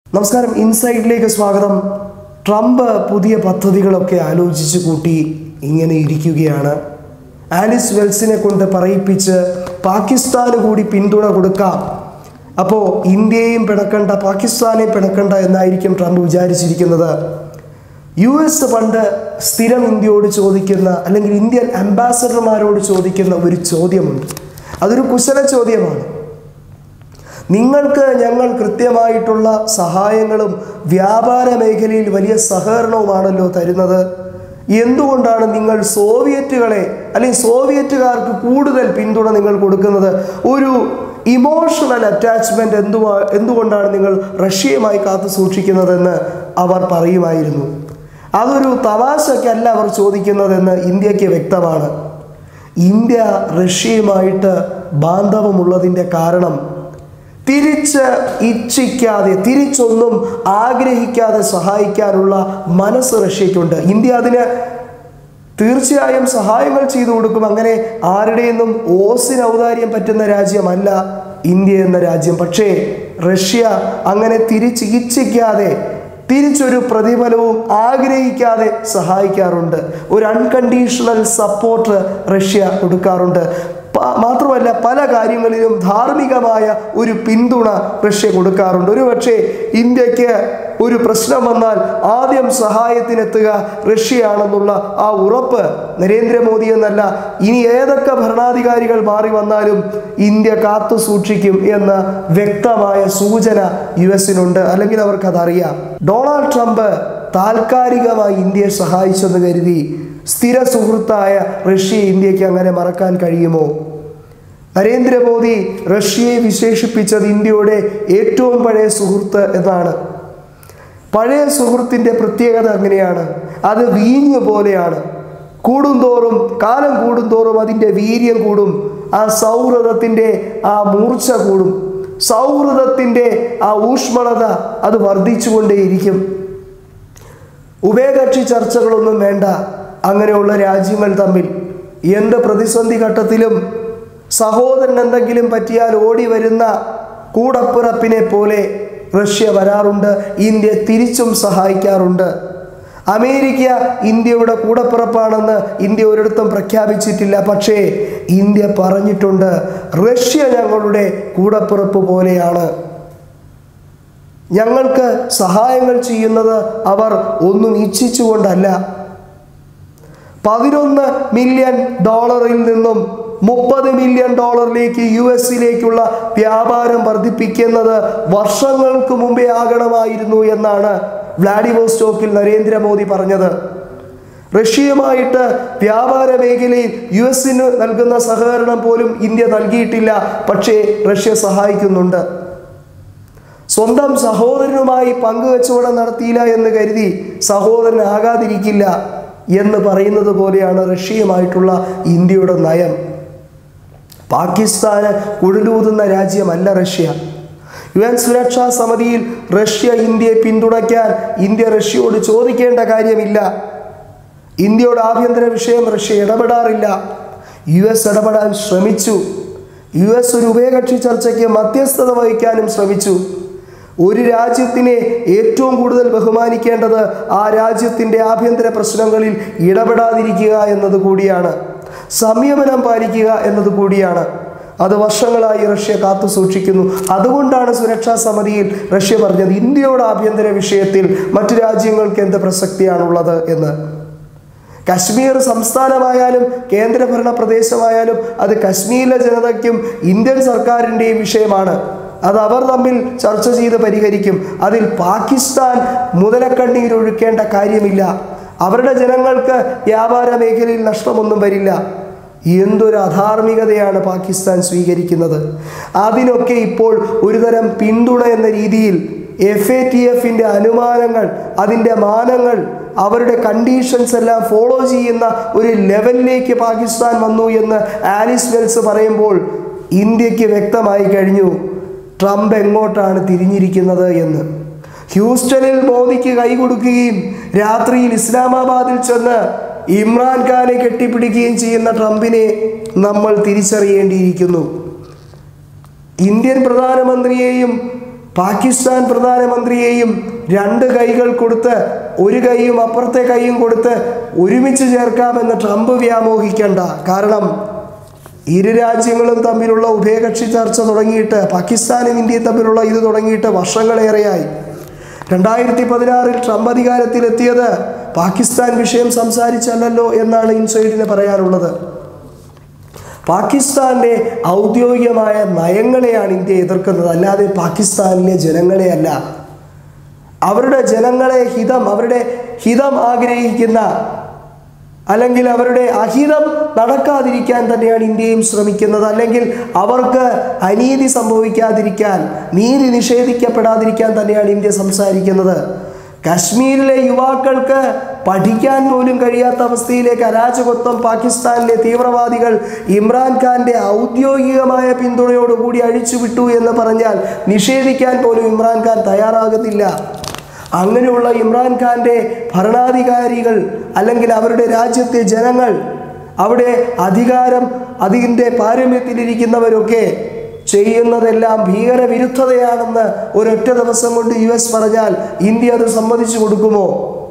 നമസ്കാരം ഇൻസൈഡിലേക്ക് സ്വാഗതം ട്രംപ് പുതിയ പദ്ധതികളൊക്കെ ആലോചിച്ച് കൂട്ടി ഇങ്ങനെ ഇരിക്കുകയാണ് ആലിസ് വെൽസിനെ കൊണ്ട് പറയിപ്പിച്ച് പാകിസ്ഥാന് കൂടി പിന്തുണ കൊടുക്കാം അപ്പോൾ ഇന്ത്യയും പിണക്കണ്ട പാകിസ്ഥാനെയും പിണക്കണ്ട എന്നായിരിക്കും ട്രംപ് വിചാരിച്ചിരിക്കുന്നത് യു എസ് പണ്ട് സ്ഥിരം ഇന്ത്യയോട് ചോദിക്കുന്ന അല്ലെങ്കിൽ ഇന്ത്യൻ അംബാസഡർമാരോട് ചോദിക്കുന്ന ഒരു ചോദ്യമുണ്ട് അതൊരു കുശല ചോദ്യമാണ് നിങ്ങൾക്ക് ഞങ്ങൾ കൃത്യമായിട്ടുള്ള സഹായങ്ങളും വ്യാപാര മേഖലയിൽ വലിയ സഹകരണവുമാണല്ലോ തരുന്നത് എന്തുകൊണ്ടാണ് നിങ്ങൾ സോവിയറ്റുകളെ അല്ലെങ്കിൽ സോവിയറ്റുകാർക്ക് കൂടുതൽ പിന്തുണ നിങ്ങൾ കൊടുക്കുന്നത് ഒരു ഇമോഷണൽ അറ്റാച്ച്മെന്റ് എന്തുവാ എന്തുകൊണ്ടാണ് നിങ്ങൾ റഷ്യയുമായി കാത്തു സൂക്ഷിക്കുന്നതെന്ന് അവർ പറയുമായിരുന്നു അതൊരു തമാശക്കല്ല അവർ ചോദിക്കുന്നതെന്ന് ഇന്ത്യക്ക് വ്യക്തമാണ് ഇന്ത്യ റഷ്യയുമായിട്ട് ബാന്ധവമുള്ളതിൻ്റെ കാരണം തിരിച്ച് ഇച്ഛിക്കാതെ തിരിച്ചൊന്നും ആഗ്രഹിക്കാതെ സഹായിക്കാനുള്ള മനസ്സ് റഷ്യയ്ക്കുണ്ട് ഇന്ത്യ അതിന് തീർച്ചയായും സഹായങ്ങൾ ചെയ്തു കൊടുക്കും അങ്ങനെ ആരുടെയൊന്നും ഓസിന് ഔദാര്യം പറ്റുന്ന രാജ്യമല്ല ഇന്ത്യ എന്ന രാജ്യം പക്ഷേ റഷ്യ അങ്ങനെ തിരിച്ച് ഇച്ഛിക്കാതെ തിരിച്ചൊരു പ്രതിഫലവും ആഗ്രഹിക്കാതെ സഹായിക്കാറുണ്ട് ഒരു അൺകണ്ടീഷണൽ സപ്പോർട്ട് റഷ്യ കൊടുക്കാറുണ്ട് പ- മാത്രമല്ല പല കാര്യങ്ങളിലും ധാർമ്മികമായ ഒരു പിന്തുണ റഷ്യ കൊടുക്കാറുണ്ട് ഒരു പക്ഷേ ഇന്ത്യക്ക് ഒരു പ്രശ്നം വന്നാൽ ആദ്യം സഹായത്തിനെത്തുക റഷ്യയാണെന്നുള്ള ആ ഉറപ്പ് നരേന്ദ്രമോദി എന്നല്ല ഇനി ഏതൊക്കെ ഭരണാധികാരികൾ മാറി വന്നാലും ഇന്ത്യ കാത്തു സൂക്ഷിക്കും എന്ന വ്യക്തമായ സൂചന യു എസിനുണ്ട് അല്ലെങ്കിൽ അവർക്കതറിയാം ഡൊണാൾഡ് ട്രംപ് താൽക്കാലികമായി ഇന്ത്യയെ സഹായിച്ചെന്ന് കരുതി സ്ഥിര സുഹൃത്തായ റഷ്യയെ ഇന്ത്യക്ക് അങ്ങനെ മറക്കാൻ കഴിയുമോ നരേന്ദ്രമോദി റഷ്യയെ വിശേഷിപ്പിച്ചത് ഇന്ത്യയുടെ ഏറ്റവും പഴയ സുഹൃത്ത് എന്നാണ് പഴയ സുഹൃത്തിൻ്റെ പ്രത്യേകത അങ്ങനെയാണ് അത് വീഞ്ഞ് പോലെയാണ് കൂടുന്തോറും കാലം കൂടുന്തോറും അതിൻ്റെ വീര്യം കൂടും ആ സൗഹൃദത്തിൻ്റെ ആ മൂർച്ച കൂടും സൗഹൃദത്തിൻ്റെ ആ ഊഷ്മളത അത് വർദ്ധിച്ചുകൊണ്ടേയിരിക്കും ഉഭയകക്ഷി ചർച്ചകളൊന്നും വേണ്ട അങ്ങനെയുള്ള രാജ്യങ്ങൾ തമ്മിൽ എന്ത് പ്രതിസന്ധി ഘട്ടത്തിലും സഹോദരൻ എന്തെങ്കിലും പറ്റിയാൽ ഓടി വരുന്ന കൂടപ്പിറപ്പിനെ പോലെ റഷ്യ വരാറുണ്ട് ഇന്ത്യ തിരിച്ചും സഹായിക്കാറുണ്ട് അമേരിക്ക ഇന്ത്യയുടെ കൂടപ്പിറപ്പാണെന്ന് ഇന്ത്യ ഒരിടത്തും പ്രഖ്യാപിച്ചിട്ടില്ല പക്ഷേ ഇന്ത്യ പറഞ്ഞിട്ടുണ്ട് റഷ്യ ഞങ്ങളുടെ കൂടപ്പിറപ്പ് പോലെയാണ് ഞങ്ങൾക്ക് സഹായങ്ങൾ ചെയ്യുന്നത് അവർ ഒന്നും ഇച്ഛിച്ചുകൊണ്ടല്ല പതിനൊന്ന് മില്യൺ ഡോളറിൽ നിന്നും മുപ്പത് മില്യൺ ഡോളറിലേക്ക് യു എസിലേക്കുള്ള വ്യാപാരം വർദ്ധിപ്പിക്കുന്നത് വർഷങ്ങൾക്ക് മുമ്പേ ആകണമായിരുന്നു എന്നാണ് വ്ലാഡിവോസ്റ്റോക്കിൽ നരേന്ദ്രമോദി പറഞ്ഞത് റഷ്യയുമായിട്ട് വ്യാപാര മേഖലയിൽ യു എസിന് നൽകുന്ന സഹകരണം പോലും ഇന്ത്യ നൽകിയിട്ടില്ല പക്ഷേ റഷ്യ സഹായിക്കുന്നുണ്ട് സ്വന്തം സഹോദരനുമായി പങ്കുവെച്ചുവടം നടത്തിയില്ല എന്ന് കരുതി സഹോദരനാകാതിരിക്കില്ല എന്ന് പറയുന്നത് പോലെയാണ് റഷ്യയുമായിട്ടുള്ള ഇന്ത്യയുടെ നയം പാകിസ്ഥാന് കുഴലൂതുന്ന രാജ്യമല്ല റഷ്യ യു എൻ സുരക്ഷാ സമിതിയിൽ റഷ്യ ഇന്ത്യയെ പിന്തുണയ്ക്കാൻ ഇന്ത്യ റഷ്യയോട് ചോദിക്കേണ്ട കാര്യമില്ല ഇന്ത്യയുടെ ആഭ്യന്തര വിഷയം റഷ്യ ഇടപെടാറില്ല യു എസ് ഇടപെടാൻ ശ്രമിച്ചു യു എസ് ഒരു ഉഭയകക്ഷി ചർച്ചയ്ക്ക് മധ്യസ്ഥത വഹിക്കാനും ശ്രമിച്ചു ഒരു രാജ്യത്തിനെ ഏറ്റവും കൂടുതൽ ബഹുമാനിക്കേണ്ടത് ആ രാജ്യത്തിൻ്റെ ആഭ്യന്തര പ്രശ്നങ്ങളിൽ ഇടപെടാതിരിക്കുക എന്നത് കൂടിയാണ് സംയമനം പാലിക്കുക എന്നത് കൂടിയാണ് അത് വർഷങ്ങളായി റഷ്യ കാത്തു സൂക്ഷിക്കുന്നു അതുകൊണ്ടാണ് സുരക്ഷാ സമിതിയിൽ റഷ്യ പറഞ്ഞത് ഇന്ത്യയുടെ ആഭ്യന്തര വിഷയത്തിൽ മറ്റു രാജ്യങ്ങൾക്ക് എന്ത് പ്രസക്തിയാണുള്ളത് എന്ന് കശ്മീർ സംസ്ഥാനമായാലും കേന്ദ്രഭരണ പ്രദേശമായാലും അത് കശ്മീരിലെ ജനതയ്ക്കും ഇന്ത്യൻ സർക്കാരിൻ്റെയും വിഷയമാണ് അത് അവർ തമ്മിൽ ചർച്ച ചെയ്ത് പരിഹരിക്കും അതിൽ പാകിസ്ഥാൻ മുതലക്കണ്ണീരൊഴുക്കേണ്ട കാര്യമില്ല അവരുടെ ജനങ്ങൾക്ക് വ്യാപാര മേഖലയിൽ നഷ്ടമൊന്നും വരില്ല എന്തൊരു അധാർമികതയാണ് പാകിസ്ഥാൻ സ്വീകരിക്കുന്നത് അതിനൊക്കെ ഇപ്പോൾ ഒരുതരം പിന്തുണ എന്ന രീതിയിൽ എഫ് എ ടി എഫിൻ്റെ അനുമാനങ്ങൾ അതിൻ്റെ മാനങ്ങൾ അവരുടെ കണ്ടീഷൻസ് എല്ലാം ഫോളോ ചെയ്യുന്ന ഒരു ലെവലിലേക്ക് പാകിസ്ഥാൻ വന്നു എന്ന് ആലിസ് വെൽസ് പറയുമ്പോൾ ഇന്ത്യക്ക് വ്യക്തമായി കഴിഞ്ഞു ട്രംപ് എങ്ങോട്ടാണ് തിരിഞ്ഞിരിക്കുന്നത് എന്ന് ഹ്യൂസ്റ്റണിൽ മോദിക്ക് കൈ കൊടുക്കുകയും രാത്രിയിൽ ഇസ്ലാമാബാദിൽ ചെന്ന് ഇമ്രാൻഖാനെ കെട്ടിപ്പിടിക്കുകയും ചെയ്യുന്ന ട്രംപിനെ നമ്മൾ തിരിച്ചറിയേണ്ടിയിരിക്കുന്നു ഇന്ത്യൻ പ്രധാനമന്ത്രിയെയും പാകിസ്ഥാൻ പ്രധാനമന്ത്രിയെയും രണ്ട് കൈകൾ കൊടുത്ത് ഒരു കൈയും അപ്പുറത്തെ കൈയും കൊടുത്ത് ഒരുമിച്ച് ചേർക്കാമെന്ന് ട്രംപ് വ്യാമോഹിക്കേണ്ട കാരണം ഇരു രാജ്യങ്ങളും തമ്മിലുള്ള ഉഭയകക്ഷി ചർച്ച തുടങ്ങിയിട്ട് പാകിസ്ഥാനും ഇന്ത്യയും തമ്മിലുള്ള ഇത് തുടങ്ങിയിട്ട് വർഷങ്ങളേറെയായി രണ്ടായിരത്തി പതിനാറിൽ ട്രംപ് അധികാരത്തിലെത്തിയത് പാകിസ്ഥാൻ വിഷയം സംസാരിച്ചല്ലല്ലോ എന്നാണ് ഇൻസൈഡിന് പറയാനുള്ളത് പാകിസ്ഥാന്റെ ഔദ്യോഗികമായ നയങ്ങളെയാണ് ഇന്ത്യ എതിർക്കുന്നത് അല്ലാതെ പാകിസ്ഥാനിലെ ജനങ്ങളെയല്ല അവരുടെ ജനങ്ങളെ ഹിതം അവരുടെ ഹിതം ആഗ്രഹിക്കുന്ന അല്ലെങ്കിൽ അവരുടെ അഹിതം നടക്കാതിരിക്കാൻ തന്നെയാണ് ഇന്ത്യയും ശ്രമിക്കുന്നത് അല്ലെങ്കിൽ അവർക്ക് അനീതി സംഭവിക്കാതിരിക്കാൻ നീതി നിഷേധിക്കപ്പെടാതിരിക്കാൻ തന്നെയാണ് ഇന്ത്യ സംസാരിക്കുന്നത് കശ്മീരിലെ യുവാക്കൾക്ക് പഠിക്കാൻ പോലും കഴിയാത്ത അവസ്ഥയിലേക്ക് അരാജകത്വം പാകിസ്ഥാനിലെ തീവ്രവാദികൾ ഇമ്രാൻഖാന്റെ ഔദ്യോഗികമായ പിന്തുണയോടുകൂടി അഴിച്ചുവിട്ടു എന്ന് പറഞ്ഞാൽ നിഷേധിക്കാൻ പോലും ഇമ്രാൻഖാൻ തയ്യാറാകുന്നില്ല അങ്ങനെയുള്ള ഇമ്രാൻഖാന്റെ ഭരണാധികാരികൾ അല്ലെങ്കിൽ അവരുടെ രാജ്യത്തെ ജനങ്ങൾ അവിടെ അധികാരം അതിൻ്റെ പാരമ്യത്തിലിരിക്കുന്നവരൊക്കെ ചെയ്യുന്നതെല്ലാം ഭീകരവിരുദ്ധതയാണെന്ന് ഒരൊറ്റ ദിവസം കൊണ്ട് യു എസ് പറഞ്ഞാൽ ഇന്ത്യ അത് സമ്മതിച്ചു കൊടുക്കുമോ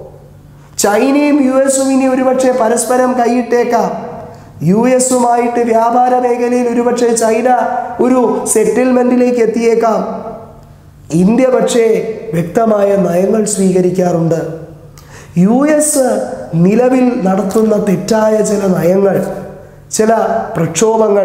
ചൈനയും യു എസും ഇനി ഒരുപക്ഷെ പരസ്പരം കൈയിട്ടേക്കാം യു എസുമായിട്ട് വ്യാപാര മേഖലയിൽ ഒരുപക്ഷെ ചൈന ഒരു സെറ്റിൽമെന്റിലേക്ക് എത്തിയേക്കാം ഇന്ത്യ പക്ഷേ വ്യക്തമായ നയങ്ങൾ സ്വീകരിക്കാറുണ്ട് യു എസ് നിലവിൽ നടത്തുന്ന തെറ്റായ ചില നയങ്ങൾ ചില പ്രക്ഷോഭങ്ങൾ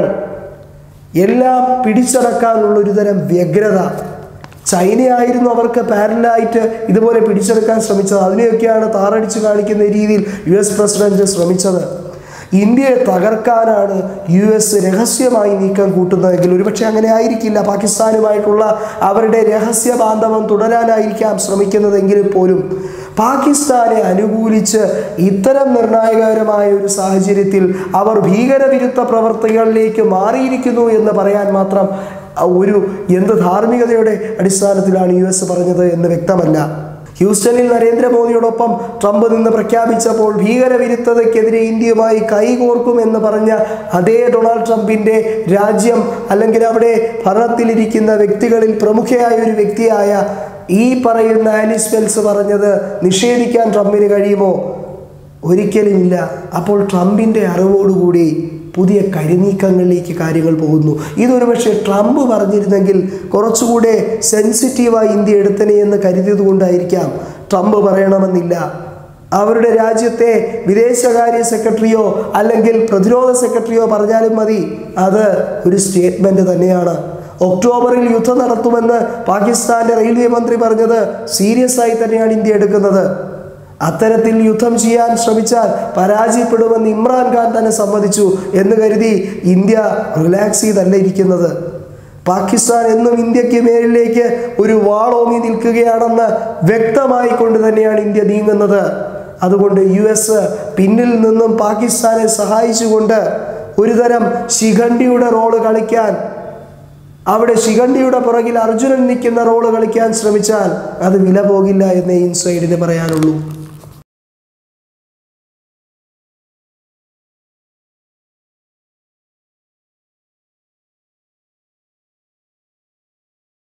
എല്ലാം പിടിച്ചടക്കാനുള്ള ഒരു തരം വ്യഗ്രത ചൈനയായിരുന്നു അവർക്ക് പാരലായിട്ട് ഇതുപോലെ പിടിച്ചെടുക്കാൻ ശ്രമിച്ചത് അതിനെയൊക്കെയാണ് താറടിച്ച് കാണിക്കുന്ന രീതിയിൽ യു എസ് പ്രസിഡന്റ് ശ്രമിച്ചത് ഇന്ത്യയെ തകർക്കാനാണ് യു എസ് രഹസ്യമായി നീക്കം കൂട്ടുന്നതെങ്കിൽ ഒരുപക്ഷെ അങ്ങനെ ആയിരിക്കില്ല പാകിസ്ഥാനുമായിട്ടുള്ള അവരുടെ രഹസ്യ ബാന്ധവം തുടരാനായിരിക്കാം ശ്രമിക്കുന്നതെങ്കിൽ പോലും പാകിസ്ഥാനെ അനുകൂലിച്ച് ഇത്തരം നിർണായകരമായ ഒരു സാഹചര്യത്തിൽ അവർ ഭീകരവിരുദ്ധ പ്രവർത്തികളിലേക്ക് മാറിയിരിക്കുന്നു എന്ന് പറയാൻ മാത്രം ഒരു എന്ത് ധാർമ്മികതയുടെ അടിസ്ഥാനത്തിലാണ് യു എസ് പറഞ്ഞത് എന്ന് വ്യക്തമല്ല ഹ്യൂസ്റ്റണിൽ നരേന്ദ്രമോദിയോടൊപ്പം ട്രംപ് നിന്ന് പ്രഖ്യാപിച്ചപ്പോൾ ഭീകരവിരുദ്ധതയ്ക്കെതിരെ ഇന്ത്യയുമായി കൈകോർക്കുമെന്ന് പറഞ്ഞ അതേ ഡൊണാൾഡ് ട്രംപിൻ്റെ രാജ്യം അല്ലെങ്കിൽ അവിടെ ഭരണത്തിലിരിക്കുന്ന വ്യക്തികളിൽ പ്രമുഖയായ ഒരു വ്യക്തിയായ ഈ പറയുന്ന ആലിസ് വെൽസ് പറഞ്ഞത് നിഷേധിക്കാൻ ട്രംപിന് കഴിയുമോ ഒരിക്കലുമില്ല അപ്പോൾ ട്രംപിൻ്റെ അറിവോടുകൂടി പുതിയ കരിനീക്കങ്ങളിലേക്ക് കാര്യങ്ങൾ പോകുന്നു ഇതൊരു പക്ഷേ ട്രംപ് പറഞ്ഞിരുന്നെങ്കിൽ കുറച്ചുകൂടെ സെൻസിറ്റീവായി ഇന്ത്യ എടുത്തനെ എന്ന് കരുതിയത് കൊണ്ടായിരിക്കാം ട്രംപ് പറയണമെന്നില്ല അവരുടെ രാജ്യത്തെ വിദേശകാര്യ സെക്രട്ടറിയോ അല്ലെങ്കിൽ പ്രതിരോധ സെക്രട്ടറിയോ പറഞ്ഞാലും മതി അത് ഒരു സ്റ്റേറ്റ്മെന്റ് തന്നെയാണ് ഒക്ടോബറിൽ യുദ്ധം നടത്തുമെന്ന് പാകിസ്ഥാന്റെ റെയിൽവേ മന്ത്രി പറഞ്ഞത് സീരിയസ് ആയി തന്നെയാണ് ഇന്ത്യ എടുക്കുന്നത് അത്തരത്തിൽ യുദ്ധം ചെയ്യാൻ ശ്രമിച്ചാൽ പരാജയപ്പെടുമെന്ന് ഇമ്രാൻഖാൻ തന്നെ സമ്മതിച്ചു എന്ന് കരുതി ഇന്ത്യ റിലാക്സ് ചെയ്തല്ല ഇരിക്കുന്നത് പാകിസ്ഥാൻ എന്നും ഇന്ത്യക്ക് മേലിലേക്ക് ഒരു വാളോങ്ങി നിൽക്കുകയാണെന്ന് വ്യക്തമായി കൊണ്ട് തന്നെയാണ് ഇന്ത്യ നീങ്ങുന്നത് അതുകൊണ്ട് യു എസ് പിന്നിൽ നിന്നും പാകിസ്ഥാനെ സഹായിച്ചുകൊണ്ട് ഒരുതരം ശിഖണ്ഡിയുടെ റോള് കളിക്കാൻ അവിടെ ശിഖണ്ഡിയുടെ പുറകിൽ അർജുനൻ നിൽക്കുന്ന റോള് കളിക്കാൻ ശ്രമിച്ചാൽ അത് വില പോകില്ല എന്നേ ഇൻസൈഡിന് പറയാനുള്ളൂ